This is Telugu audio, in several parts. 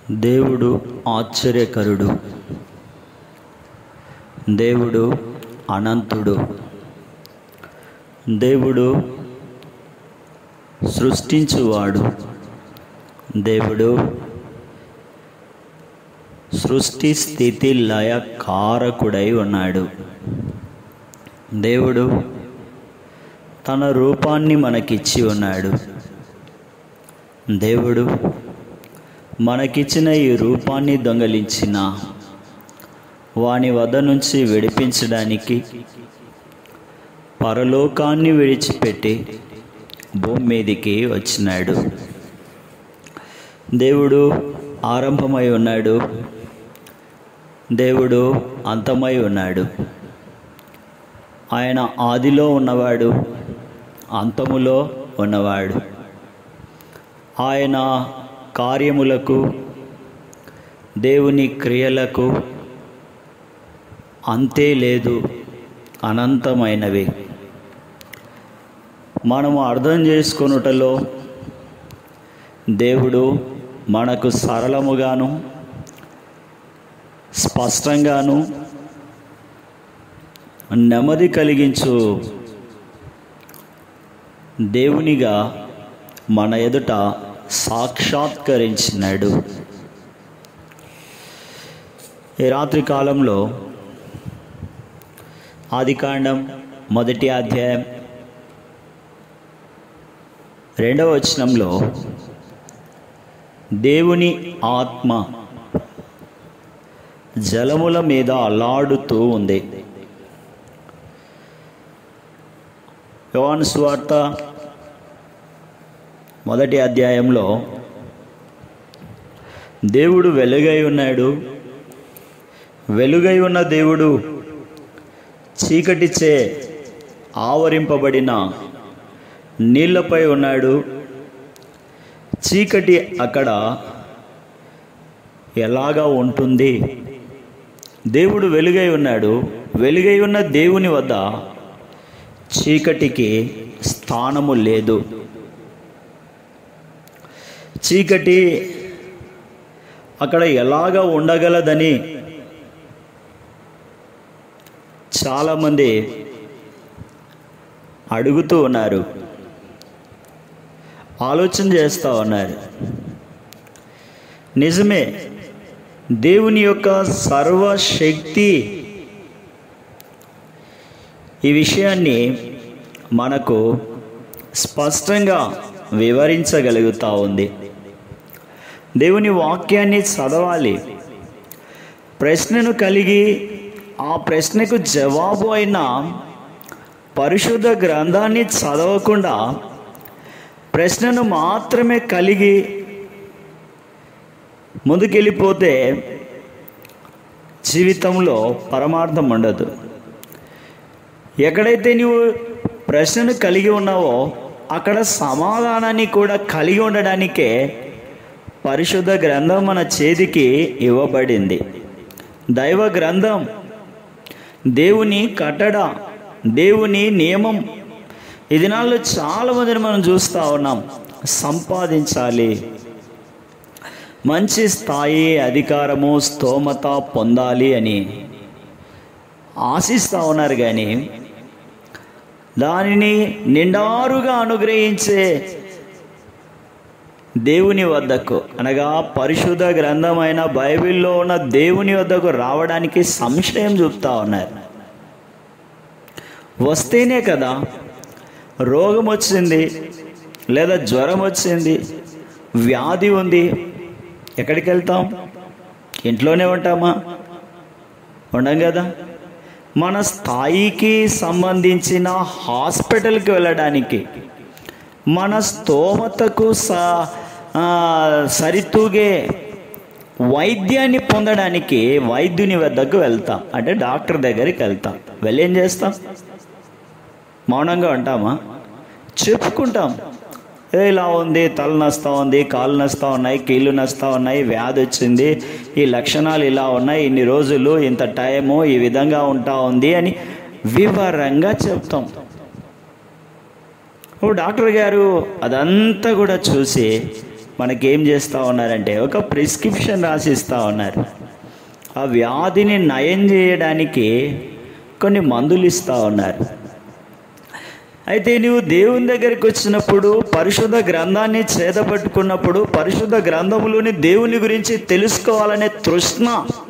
దేవుడు ఆశ్చర్యకరుడు దేవుడు అనంతుడు దేవుడు సృష్టించువాడు దేవుడు సృష్టి స్థితి లయ కారకుడై ఉన్నాడు దేవుడు తన రూపాన్ని మనకిచ్చి ఉన్నాడు దేవుడు మనకిచ్చిన ఈ రూపాన్ని దొంగలించిన వాని వద్ద నుంచి విడిపించడానికి పరలోకాన్ని విడిచిపెట్టి భూమి మీదికి వచ్చినాడు దేవుడు ఆరంభమై ఉన్నాడు దేవుడు అంతమై ఉన్నాడు ఆయన ఆదిలో ఉన్నవాడు అంతములో ఉన్నవాడు ఆయన కార్యములకు దేవుని క్రియలకు అంతే లేదు అనంతమైనవి మనము అర్థం చేసుకొనుటలో దేవుడు మనకు సరళముగాను స్పష్టంగాను నెమ్మది కలిగించు దేవునిగా మన ఎదుట సాక్షాత్కరించినాడు ఈ రాత్రి కాలంలో ఆదికాండం మొదటి అధ్యాయం రెండవ వచనంలో దేవుని ఆత్మ జలముల మీద అల్లాడుతూ ఉంది యోహాను స్వార్త మొదటి అధ్యాయంలో దేవుడు వెలుగై ఉన్నాడు వెలుగై ఉన్న దేవుడు చీకటిచే ఆవరింపబడిన నీళ్లపై ఉన్నాడు చీకటి అక్కడ ఎలాగా ఉంటుంది దేవుడు వెలుగై ఉన్నాడు వెలుగై ఉన్న దేవుని వద్ద చీకటికి స్థానము లేదు చీకటి అక్కడ ఎలాగ ఉండగలదని చాలామంది అడుగుతూ ఉన్నారు ఆలోచన చేస్తూ ఉన్నారు నిజమే దేవుని యొక్క సర్వశక్తి ఈ విషయాన్ని మనకు స్పష్టంగా వివరించగలుగుతూ ఉంది దేవుని వాక్యాన్ని చదవాలి ప్రశ్నను కలిగి ఆ ప్రశ్నకు జవాబు అయిన పరిశుద్ధ గ్రంథాన్ని చదవకుండా ప్రశ్నను మాత్రమే కలిగి ముందుకెళ్ళిపోతే జీవితంలో పరమార్థం ఉండదు ఎక్కడైతే నువ్వు ప్రశ్నను కలిగి ఉన్నావో అక్కడ సమాధానాన్ని కూడా కలిగి ఉండడానికే పరిశుద్ధ గ్రంథం మన చేతికి ఇవ్వబడింది దైవ గ్రంథం దేవుని కట్టడ దేవుని నియమం ఈ దినాల్లో చాలామందిని మనం చూస్తూ ఉన్నాం సంపాదించాలి మంచి స్థాయి అధికారము స్తోమత పొందాలి అని ఆశిస్తూ ఉన్నారు కానీ దానిని నిండారుగా అనుగ్రహించే దేవుని వద్దకు అనగా పరిశుద్ధ గ్రంథమైన బైబిల్లో ఉన్న దేవుని వద్దకు రావడానికి సంశయం చూపుతా ఉన్నారు వస్తేనే కదా రోగం వచ్చింది లేదా జ్వరం వచ్చింది వ్యాధి ఉంది ఎక్కడికి వెళ్తాం ఇంట్లోనే ఉంటామా ఉండం కదా మన స్థాయికి సంబంధించిన హాస్పిటల్కి వెళ్ళడానికి మన స్తోమతకు స సరితూగే వైద్యాన్ని పొందడానికి వైద్యుని వద్దకు వెళ్తాం అంటే డాక్టర్ దగ్గరికి వెళ్తాం వెళ్ళి ఏం చేస్తాం మౌనంగా ఉంటామా చెప్పుకుంటాం ఏ ఇలా ఉంది తల నస్తా ఉంది కాళ్ళు నస్తా ఉన్నాయి కీళ్ళు నస్తా ఉన్నాయి వ్యాధి వచ్చింది ఈ లక్షణాలు ఇలా ఉన్నాయి ఇన్ని రోజులు ఇంత టైము ఈ విధంగా ఉంటా ఉంది అని వివరంగా చెప్తాం ఓ డాక్టర్ గారు అదంతా కూడా చూసి మనకేం చేస్తూ ఉన్నారంటే ఒక ప్రిస్క్రిప్షన్ రాసిస్తూ ఉన్నారు ఆ వ్యాధిని నయం చేయడానికి కొన్ని మందులు ఇస్తూ ఉన్నారు అయితే నువ్వు దేవుని దగ్గరికి వచ్చినప్పుడు పరిశుద్ధ గ్రంథాన్ని చేదపట్టుకున్నప్పుడు పరిశుద్ధ గ్రంథములోని దేవుని గురించి తెలుసుకోవాలనే తృష్ణ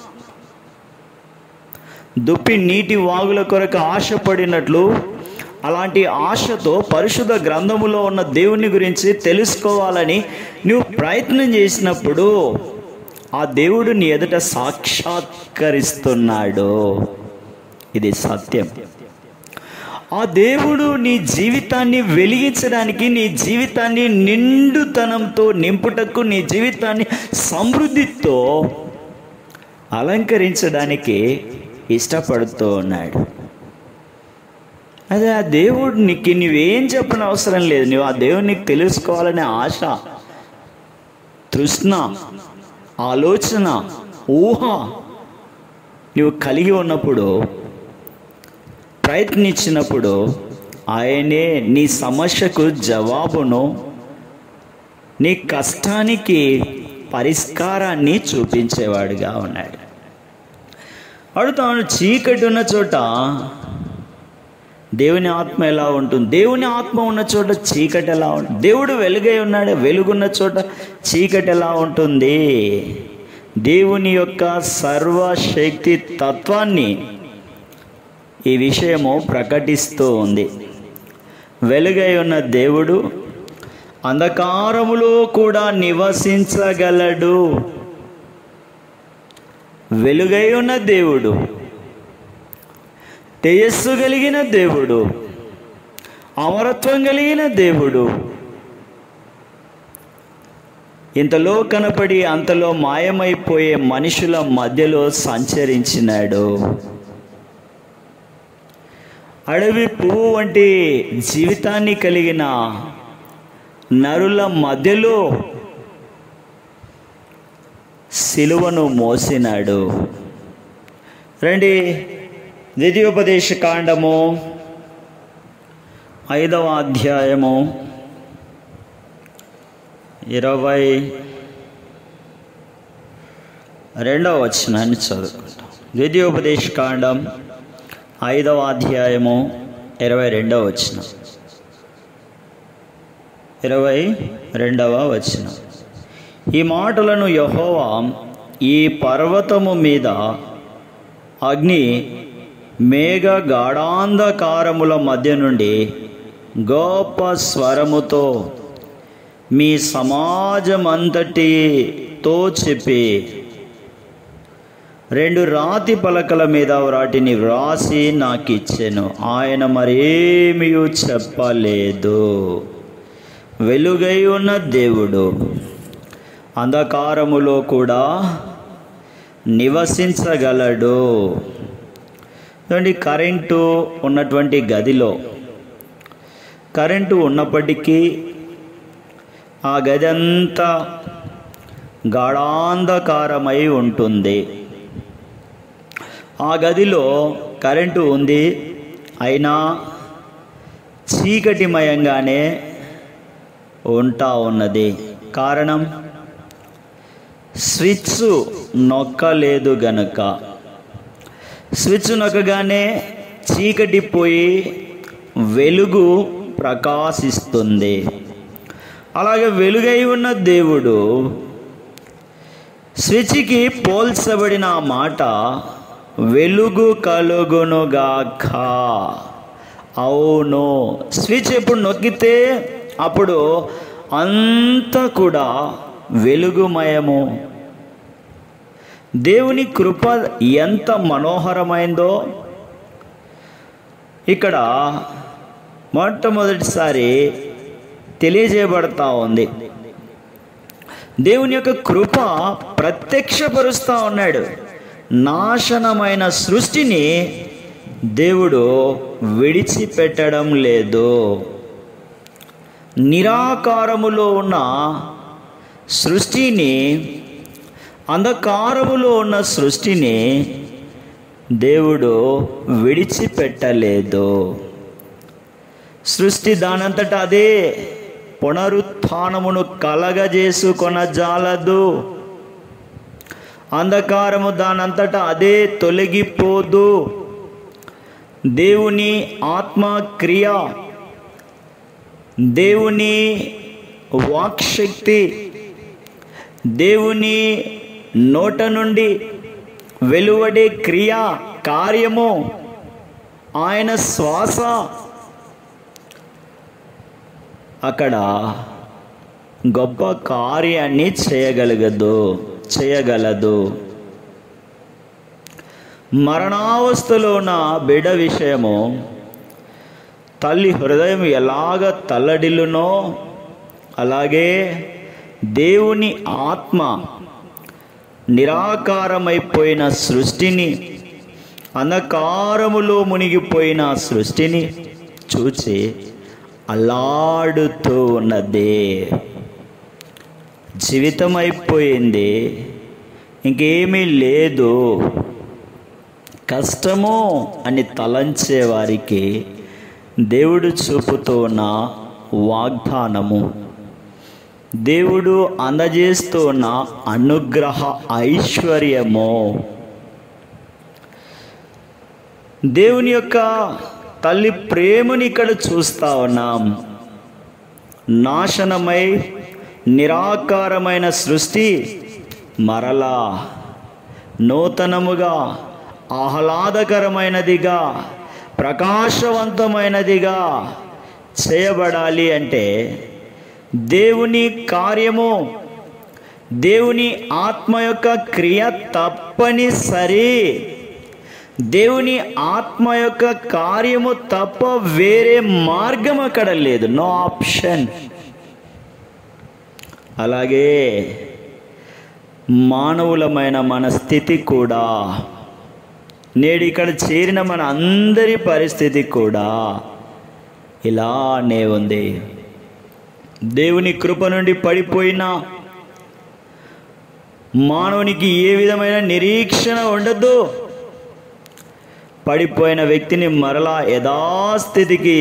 దుప్పి నీటి వాగుల కొరకు ఆశపడినట్లు అలాంటి ఆశతో పరిశుద్ధ గ్రంథములో ఉన్న దేవుని గురించి తెలుసుకోవాలని నువ్వు ప్రయత్నం చేసినప్పుడు ఆ దేవుడు నీ ఎదుట సాక్షాత్కరిస్తున్నాడు ఇది సత్యం ఆ దేవుడు నీ జీవితాన్ని వెలిగించడానికి నీ జీవితాన్ని నిండుతనంతో నింపుటకు నీ జీవితాన్ని సమృద్ధితో అలంకరించడానికి ఇష్టపడుతూ ఉన్నాడు అదే ఆ దేవుడు నీకు నువ్వేం చెప్పిన అవసరం లేదు నువ్వు ఆ దేవుడు నీకు తెలుసుకోవాలనే ఆశ తృష్ణ ఆలోచన ఊహ నువ్వు కలిగి ఉన్నప్పుడు ప్రయత్నించినప్పుడు ఆయనే నీ సమస్యకు జవాబును నీ కష్టానికి పరిష్కారాన్ని చూపించేవాడుగా ఉన్నాడు అడుగుతాను చీకటి ఉన్న చోట దేవుని ఆత్మ ఎలా ఉంటుంది దేవుని ఆత్మ ఉన్న చోట చీకటి ఎలా ఉంటుంది దేవుడు వెలుగై ఉన్నాడు వెలుగున్న చోట చీకటి ఎలా ఉంటుంది దేవుని యొక్క సర్వశక్తి తత్వాన్ని ఈ విషయము ప్రకటిస్తూ ఉంది వెలుగై ఉన్న దేవుడు అంధకారములో కూడా నివసించగలడు వెలుగై ఉన్న దేవుడు తేజస్సు కలిగిన దేవుడు అమరత్వం కలిగిన దేవుడు ఇంతలో కనపడి అంతలో మాయమైపోయే మనుషుల మధ్యలో సంచరించినాడు అడవి పువ్వు వంటి జీవితాన్ని కలిగిన నరుల మధ్యలో సిలువను మోసినాడు రండి ద్వితీయోపదేశ కాండము ఐదవ అధ్యాయము ఇరవై రెండవ వచనాన్ని చదువుకుంటాం ద్వితీయోపదేశ కాండం ఐదవ అధ్యాయము ఇరవై రెండవ వచనం ఇరవై రెండవ వచనం ఈ మాటలను యహోవా ఈ పర్వతము మీద అగ్ని మేఘ గాఢాంధకారముల మధ్య నుండి గొప్ప స్వరముతో మీ సమాజమంతటితో చెప్పి రెండు రాతి పలకల మీద వాటిని వ్రాసి నాకు ఇచ్చాను ఆయన మరేమీ చెప్పలేదు వెలుగై ఉన్న దేవుడు అంధకారములో కూడా నివసించగలడు చూడండి కరెంటు ఉన్నటువంటి గదిలో కరెంటు ఉన్నప్పటికీ ఆ గది అంతా గాఢాంధకారమై ఉంటుంది ఆ గదిలో కరెంటు ఉంది అయినా చీకటిమయంగానే ఉంటా ఉన్నది కారణం స్విచ్ నొక్కలేదు గనుక స్విచ్ నొక్కగానే చీకటి పోయి వెలుగు ప్రకాశిస్తుంది అలాగే వెలుగై ఉన్న దేవుడు స్విచ్కి పోల్చబడిన ఆ మాట వెలుగు కలుగునుగాక అవును స్విచ్ ఎప్పుడు నొక్కితే అప్పుడు అంతా కూడా వెలుగుమయము దేవుని కృప ఎంత మనోహరమైందో ఇక్కడ మొట్టమొదటిసారి తెలియజేయబడతా ఉంది దేవుని యొక్క కృప ప్రత్యక్షపరుస్తూ ఉన్నాడు నాశనమైన సృష్టిని దేవుడు విడిచిపెట్టడం లేదు నిరాకారములో ఉన్న సృష్టిని అంధకారములో ఉన్న సృష్టిని దేవుడు విడిచిపెట్టలేదు సృష్టి దానంతట అదే పునరుత్నమును కలగజేసుకొన జాలదు అంధకారము దానంతటా అదే తొలగిపోదు దేవుని ఆత్మక్రియ దేవుని వాక్శక్తి దేవుని నోట నుండి వెలువడే క్రియ కార్యము ఆయన శ్వాస అక్కడ గొప్ప కార్యాన్ని చేయగలగదు చేయగలదు మరణావస్థలో ఉన్న బిడ విషయము తల్లి హృదయం ఎలాగ తల్లడిల్లునో అలాగే దేవుని ఆత్మ నిరాకారమైపోయిన సృష్టిని అంధకారములో మునిగిపోయిన సృష్టిని చూచి అల్లాడుతూ ఉన్నదే జీవితం అయిపోయింది ఇంకేమీ లేదు కష్టము అని తలంచే వారికి దేవుడు చూపుతూ ఉన్న వాగ్దానము దేవుడు అందజేస్తూ ఉన్న అనుగ్రహ ఐశ్వర్యము దేవుని యొక్క తల్లి ప్రేమని ఇక్కడ చూస్తా ఉన్నాం నాశనమై నిరాకారమైన సృష్టి మరలా నూతనముగా ఆహ్లాదకరమైనదిగా ప్రకాశవంతమైనదిగా చేయబడాలి అంటే దేవుని కార్యము దేవుని ఆత్మ యొక్క క్రియ తప్పనిసరి దేవుని ఆత్మ యొక్క కార్యము తప్ప వేరే మార్గం అక్కడ లేదు నో ఆప్షన్ అలాగే మానవులమైన మన స్థితి కూడా నేడు ఇక్కడ చేరిన మన అందరి పరిస్థితి కూడా ఇలానే ఉంది దేవుని కృప నుండి పడిపోయిన మానవునికి ఏ విధమైన నిరీక్షణ ఉండదు పడిపోయిన వ్యక్తిని మరలా యథాస్థితికి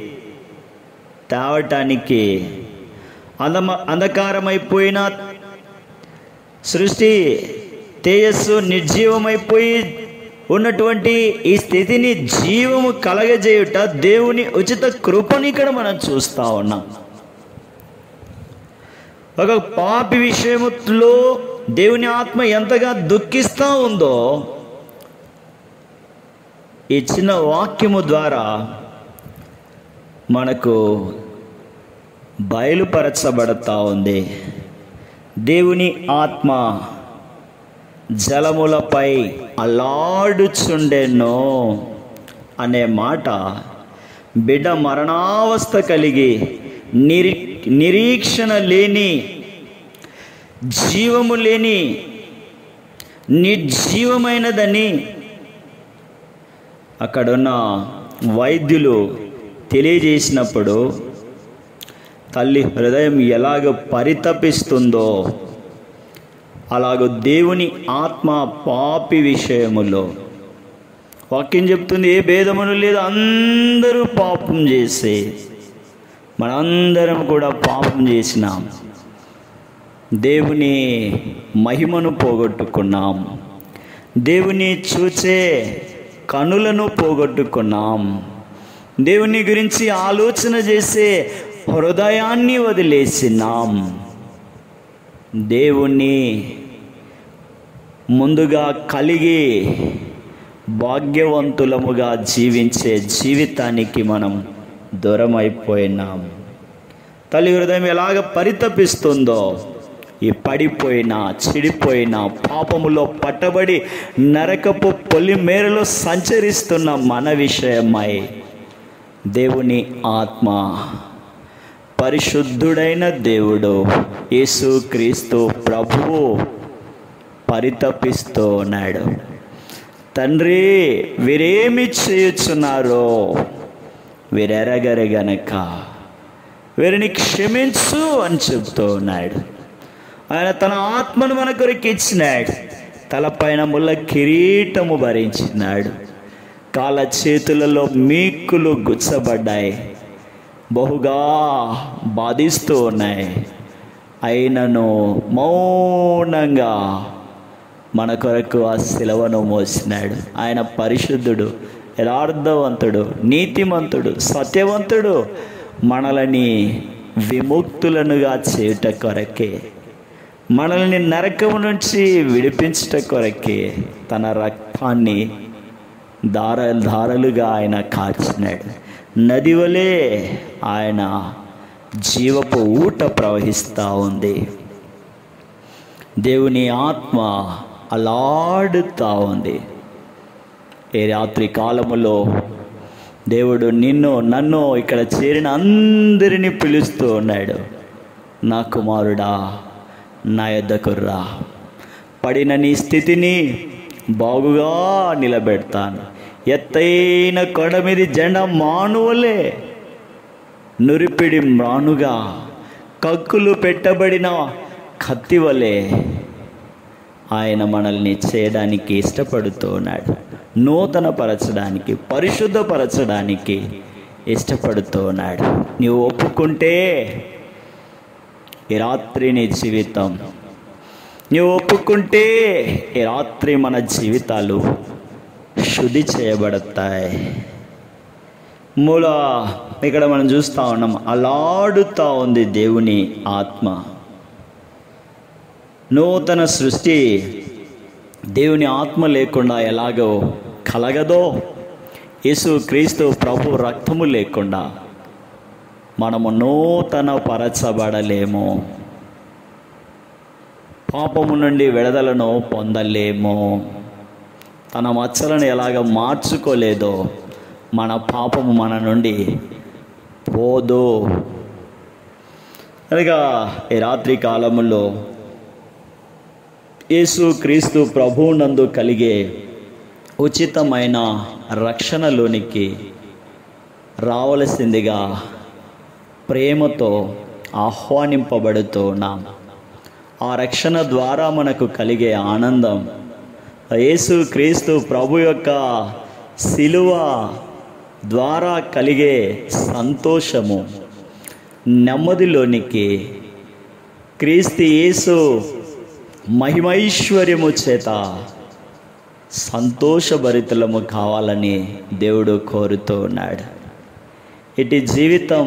తేవటానికి అందమ అంధకారమైపోయిన సృష్టి తేజస్సు నిర్జీవమైపోయి ఉన్నటువంటి ఈ స్థితిని జీవము కలగజేయుట దేవుని ఉచిత కృపని ఇక్కడ మనం చూస్తా ఉన్నాం ఒక పాపి విషయములో దేవుని ఆత్మ ఎంతగా దుఃఖిస్తూ ఉందో ఈ చిన్న వాక్యము ద్వారా మనకు బయలుపరచబడతా ఉంది దేవుని ఆత్మ జలములపై అల్లాడుచుండెను అనే మాట బిడ్డ మరణావస్థ కలిగి నిరీ నిరీక్షణ లేని జీవము లేని నిర్జీవమైనదని అక్కడున్న వైద్యులు తెలియజేసినప్పుడు తల్లి హృదయం ఎలాగ పరితపిస్తుందో అలాగ దేవుని ఆత్మ పాపి విషయములో వాక్యం చెప్తుంది ఏ భేదమును లేదు అందరూ పాపం చేసే మనందరం కూడా పాపం చేసినాం దేవుని మహిమను పోగొట్టుకున్నాం దేవుని చూచే కనులను పోగొట్టుకున్నాం దేవుని గురించి ఆలోచన చేసే హృదయాన్ని వదిలేసినాం దేవుణ్ణి ముందుగా కలిగి భాగ్యవంతులముగా జీవించే జీవితానికి మనం దూరం అయిపోయినాం తల్లి హృదయం ఎలాగ పరితపిస్తుందో ఈ పడిపోయిన చెడిపోయిన పాపములో పట్టబడి నరకపు పొలిమేరలో సంచరిస్తున్న మన విషయమై దేవుని ఆత్మ పరిశుద్ధుడైన దేవుడు యేసుక్రీస్తు ప్రభువు పరితపిస్తూ ఉన్నాడు తండ్రి వీరేమి చేయుచున్నారో వీరెరగరు గనక వీరిని క్షమించు అని చెప్తూ ఉన్నాడు ఆయన తన ఆత్మను మన కొరకు ఇచ్చినాడు తలపైన ముళ్ళ కిరీటము భరించినాడు కాళ్ళ చేతులలో మీకులు గుచ్చబడ్డాయి బహుగా బాధిస్తూ ఉన్నాయి అయినను మౌనంగా మన కొరకు ఆ శిలవను మోసినాడు ఆయన పరిశుద్ధుడు యథార్థవంతుడు నీతిమంతుడు సత్యవంతుడు మనలని విముక్తులనుగా చేయుట కొరకే మనల్ని నరకము నుంచి విడిపించుట కొరకే తన రక్తాన్ని దార ధారలుగా ఆయన కార్చినాడు నది వలె ఆయన జీవపు ఊట ప్రవహిస్తూ ఉంది దేవుని ఆత్మ అలాడుతూ ఉంది ఈ రాత్రి కాలములో దేవుడు నిన్ను నన్ను ఇక్కడ చేరిన అందరినీ పిలుస్తూ ఉన్నాడు నా కుమారుడా నా యొద్దకు రా పడిన నీ స్థితిని బాగుగా నిలబెడతాను ఎత్తైన కొండ మీద జెండా మానువలే నురిపిడి మ్రానుగా కక్కులు పెట్టబడిన కత్తి వలె ఆయన మనల్ని చేయడానికి ఇష్టపడుతూ ఉన్నాడు నూతన పరచడానికి పరిశుద్ధపరచడానికి ఇష్టపడుతూ ఉన్నాడు నీవు ఒప్పుకుంటే ఈ రాత్రి నీ జీవితం నీవు ఒప్పుకుంటే ఈ రాత్రి మన జీవితాలు శుద్ధి చేయబడతాయి మూల ఇక్కడ మనం చూస్తూ ఉన్నాం అలాడుతూ ఉంది దేవుని ఆత్మ నూతన సృష్టి దేవుని ఆత్మ లేకుండా ఎలాగో కలగదో యేసు క్రీస్తు ప్రభు రక్తము లేకుండా మనము నూతన పరచబడలేము పాపము నుండి విడుదలను పొందలేము తన మచ్చలను ఎలాగ మార్చుకోలేదో మన పాపము మన నుండి పోదు అనగా ఈ రాత్రి కాలములో యేసు క్రీస్తు ప్రభువునందు కలిగే ఉచితమైన రక్షణలోనికి రావలసిందిగా ప్రేమతో ఆహ్వానింపబడుతున్నాం ఆ రక్షణ ద్వారా మనకు కలిగే ఆనందం యేసు క్రీస్తు ప్రభు యొక్క శిలువ ద్వారా కలిగే సంతోషము నెమ్మదిలోనికి క్రీస్తు యేసు మహిమైశ్వర్యము చేత సంతోషభరితులము కావాలని దేవుడు కోరుతూ ఉన్నాడు ఇటు జీవితం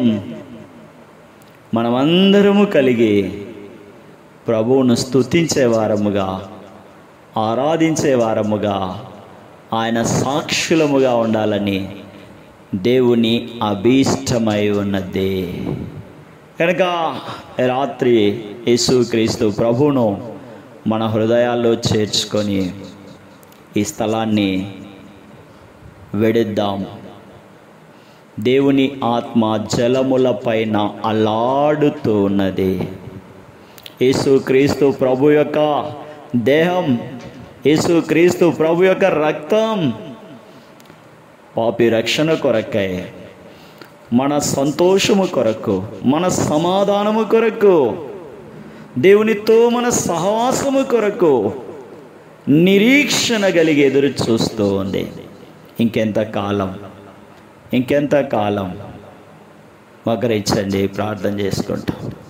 మనమందరము కలిగి ప్రభువును స్తుతించే వారముగా ఆరాధించే వారముగా ఆయన సాక్షులముగా ఉండాలని దేవుని అభీష్టమై ఉన్నది కనుక రాత్రి యేసుక్రీస్తు ప్రభువును మన హృదయాల్లో చేర్చుకొని ఈ స్థలాన్ని వెడిద్దాం దేవుని ఆత్మ జలముల పైన అలాడుతూ ఉన్నది యేసుక్రీస్తు ప్రభు యొక్క దేహం యేసుక్రీస్తు ప్రభు యొక్క రక్తం పాపి రక్షణ కొరకై మన సంతోషము కొరకు మన సమాధానము కొరకు దేవునితో మన సహవాసము కొరకు నిరీక్షణ కలిగి ఎదురు చూస్తూ ఉంది ఇంకెంత కాలం ఇంకెంత కాలం మగరించండి ప్రార్థన చేసుకుంటాం